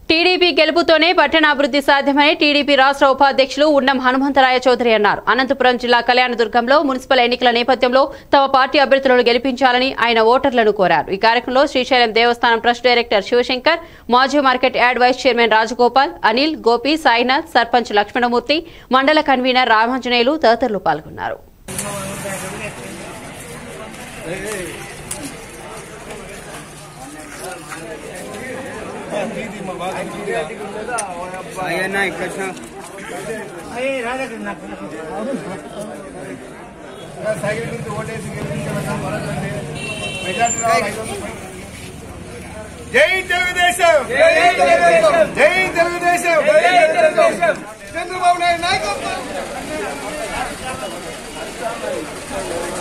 TDP గెలుపుతోనే పట్టణాభివృద్ధి సాధ్యమని TDP రాష్ట్ర ఉపాధ్యక్షులు ఉన్నం హనుమంతరాయ చౌదరి అన్నారు అనంతపురం జిల్లా కళ్యాణదుర్గంలో మున్సిపల్ ఎన్నికల నేపథ్యంలో తమ పార్టీ అభ్యర్థులను గెలిపించాలని ఆయన ఓటర్లను కోరారు ఈ కార్యక్రమంలో శ్రీశైలం దేవస్థానం ట్రస్ట్ డైరెక్టర్ శివశంకర్ మాజీ market yard vice chairman Rajagopal Anil Gopi Sainath sarpanch Lakshmanamurthy మండల కన్వీనర్ రామాంజనేయులు తదితరులు పాల్గొన్నారు అయ్యన్నా ఇక్కడ సైకిల్ గురించి ఓటేసి గెలిపించమన్నా మరొకండి మెజార్టీ రావాలి ఐదు వందల పైన. జై తెలుగుదేశం జై తెలుగుదేశం చంద్రబాబు నాయుడు నాయకత్వం